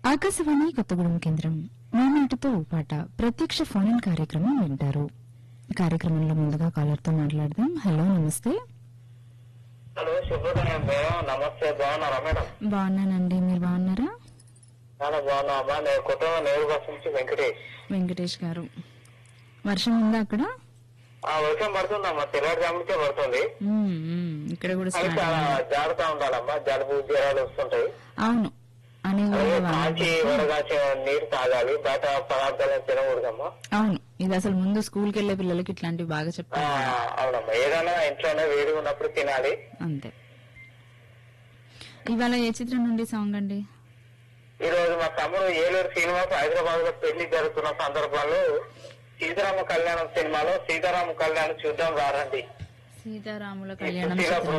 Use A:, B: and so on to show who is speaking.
A: ఆకాశవాణి కొత్తగూడెం కేంద్రం మా మాటతో పాట ప్రత్యక్ష ఫోన్ ఇన్ కార్యక్రమం వింటారు కార్యక్రమంలో ముందుగా కాలర్తో మాట్లాడదాం హలో నమస్తే
B: హలో శుభోదయం మేడం నమస్తే బాగున్నారా మేడం
A: బాగున్నానండి మీరు బాగున్నారా
B: చాలా బాగున్నా అమ్మా నేను కుటుంబం నేరు బస్ నుంచి వెంకటేష్
A: వెంకటేష్ గారు వర్షం ఉందా అక్కడ
B: ఆ వర్షం పడుతుందమ్మా తెల్లవారుజామునికే పడుతుంది
A: మ్మ్, మ్మ్. ఇక్కడ కూడా
B: కానీ
A: స్టార్ట్
B: చాలా
A: అయింది.
B: జాగ్రత్త ఉండాలమ్మా జలుబు జ్వరాలు వస్తుంటాయి
A: అవును అని
B: అలాగే కాచి వడగాచి నీరు తాగాలి బయట పదార్థాలు తినకూడదమ్మా
A: అవును ఇది అసలు ముందు స్కూల్కి వెళ్లే పిల్లలకి ఇట్లాంటివి బాగా
B: ఆ,
A: చెప్తారు
B: అవునమ్మా ఏదైనా ఇంట్లోనే వేడి ఉన్నప్పుడు తినాలి
A: అంతే ఇవాళ ఏ చిత్రం నుండి సాంగ్ అండి
B: ఈ రోజు మా తమ్ముడు ఏలూరు శ్రీనివాస్ హైదరాబాద్ లో పెళ్లి జరుగుతున్న సందర్భంలో సీతారామ కళ్యాణం సినిమాలో సీతారామ కళ్యాణం చూద్దాం రారండి
A: సీతారాముల కళ్యాణం
B: సుశీల
A: చిత్రం